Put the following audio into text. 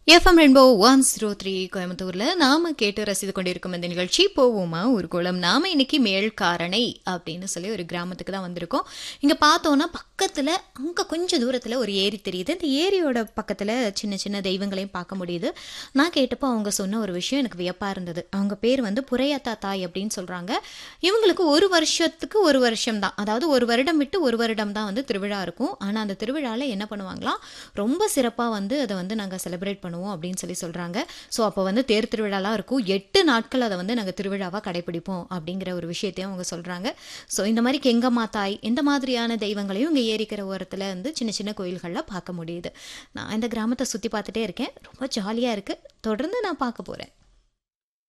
FM rainbow one zero three கோயம்புத்தூர்ல நாம கேட்டு ரசித்து கொண்டிருக்கும் இந்த நிகழ்ச்சி போவோமா ஊர்கோளம் நாம இன்னைக்கு மேல்காரணை அப்படின்னு சொல்லி ஒரு கிராமத்துக்கு தான் வந்திருக்கோம் இங்க பார்த்தோம்னா பக்கத்துல அங்க கொஞ்சம் தூரத்துல ஒரு ஏரி தெரியுது இந்த ஏரியோட பக்கத்துல சின்ன சின்ன தெய்வங்களையும் பார்க்க முடியுது நான் கேட்டப்போ அவங்க சொன்ன ஒரு விஷயம் எனக்கு வியப்பா இருந்தது அவங்க பேர் வந்து புரையாத்தா தாய் அப்படின்னு சொல்றாங்க இவங்களுக்கு ஒரு வருஷத்துக்கு ஒரு வருஷம் தான் அதாவது ஒரு வருடம் விட்டு ஒரு வருடம் தான் வந்து திருவிழா இருக்கும் ஆனா அந்த திருவிழால என்ன பண்ணுவாங்களாம் ரொம்ப சிறப்பா வந்து அதை வந்து நாங்க செலிப்ரேட் பண்ணுவோம் அப்படின்னு சொல்லி சொல்றாங்க ஸோ அப்போ வந்து தேர் திருவிழாலாம் இருக்கும் எட்டு நாட்கள் அதை வந்து நாங்கள் திருவிழாவாக கடைபிடிப்போம் அப்படிங்கிற ஒரு விஷயத்தையும் அவங்க சொல்றாங்க ஸோ இந்த மாதிரி கெங்கம்மா தாய் இந்த மாதிரியான தெய்வங்களையும் இங்கே ஏரிக்கிற ஓரத்தில் வந்து சின்ன சின்ன கோயில்களில் பார்க்க முடியுது நான் இந்த கிராமத்தை சுற்றி பார்த்துட்டே இருக்கேன் ரொம்ப ஜாலியாக இருக்குது தொடர்ந்து நான் பார்க்க போகிறேன்